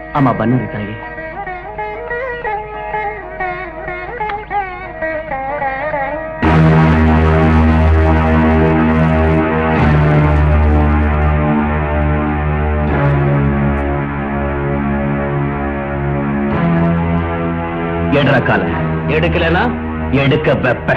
ஆமா பண்ணாரு தாயே எடுற கால எடுக்கலனா எடுக்க வெப்ப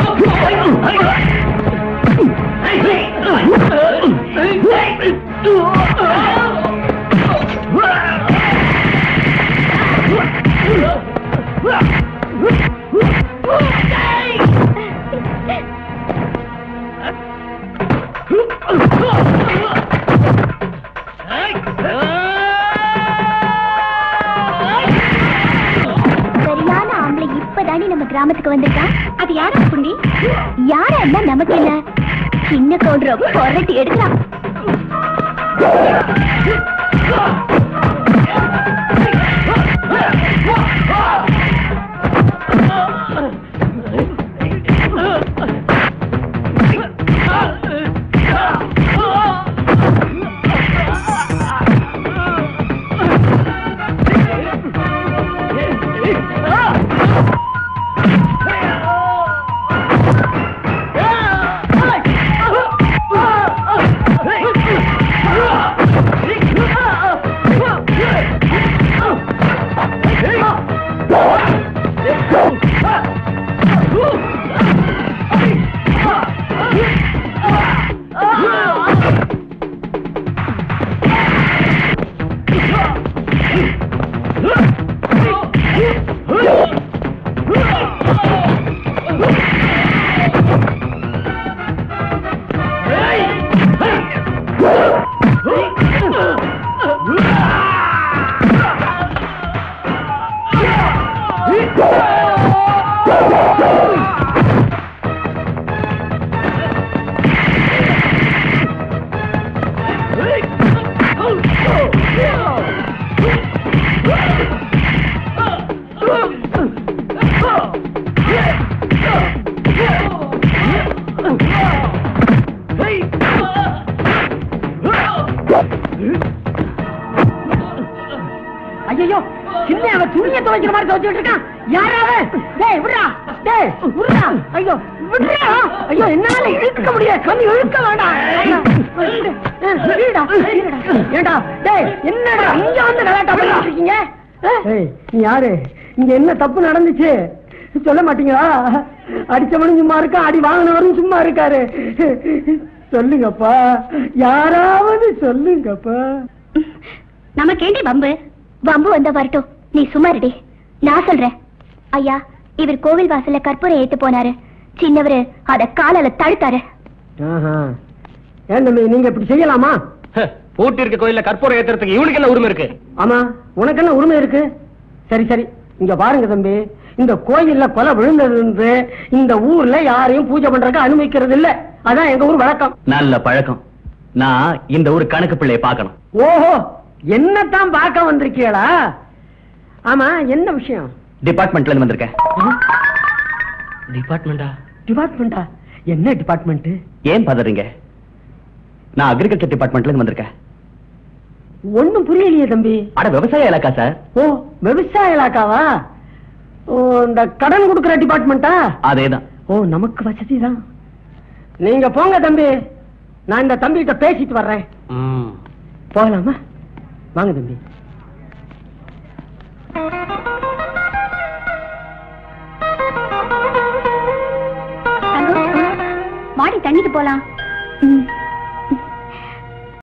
சரியான ஆம்பளை இப்பதானே நம்ம கிராமத்துக்கு வந்திருக்கான் அது யாரா புண்டி யாரா இருந்தா நமக்கு என்ன சின்ன கவுண்டர் பொரட்டி எடுக்கலாம் ஐயோ சின்ன அவன் துணியை துவைக்கிற மாதிரி துவைச்சிட்டு இருக்கான் யாராவது டேய் விடுறா டேய் விடுறா ஐயோ விடுறா ஐயோ என்னால இழுக்க முடியாது வந்து இழுக்க வேண்டாம் ஐயோ, விடு. அஹ், விடுடா, விடுடா. ஏண்டா டேய் என்னடா இங்க வந்து நல்லா பண்ணிட்டு இருக்கீங்க ஏய் நீ யாரு இங்க என்ன தப்பு நடந்துச்சு சொல்ல மாட்டீங்களா அடிச்சவனும் சும்மா இருக்கா அடி வாங்கினவரும் சும்மா இருக்காரு சொல்லுங்கப்பா யாராவது சொல்லுங்கப்பா நமக்கேண்டி வம்பு வம்பு வந்தா வரட்டும் நீ சும்மா இருடி நான் சொல்றேன் ஐயா இவர் கோவில் வாசல்ல கற்பூரம் ஏத்து போனாரு சின்னவரு அத காலால தடுத்தாரு ஆஹா. ஏன் தம்பி நீங்க இப்படி செய்யலாமா பூட்டி இருக்க கோயில்ல கற்பூரம் ஏத்துறதுக்கு இவனுக்கு என்ன உரிமை இருக்கு ஆமா உனக்கு என்ன உரிமை இருக்கு சரி சரி இங்க பாருங்க தம்பி இந்த கோயில்ல கொலை விழுந்தது இந்த ஊர்ல யாரையும் பூஜை பண்றதுக்கு அனுமதிக்கிறது இல்ல அதான் எங்க ஊர் வழக்கம் நல்ல பழக்கம் நான் இந்த ஊர் கணக்கு பிள்ளைய பார்க்கணும் ஓஹோ என்னத்தான் பார்க்க வந்திருக்கீங்களா ஆமா என்ன விஷயம் டிபார்ட்மெண்ட்ல இருந்து வந்திருக்கேன் டிபார்ட்மெண்டா டிபார்ட்மெண்டா என்ன டிபார்ட்மெண்ட் ஏன் பதறீங்க நான் அக்ரிகல்ச்சர் டிபார்ட்மெண்ட்ல இருந்து வந்திருக்கேன் ஒண்ணும் புரியலையே தம்பி அட விவசாய இலாக்கா சார் ஓ விவசாய இலாக்காவா ஓ இந்த கடன் கொடுக்கிற டிபார்ட்மெண்டா அதேதான் ஓ நமக்கு வசதி தான் நீங்க போங்க தம்பி நான் இந்த தம்பிகிட்ட பேசிட்டு வர்றேன் போகலாமா வாங்க தம்பி தங்கம், வாடி தண்ணிக்கு போலாம் ம்.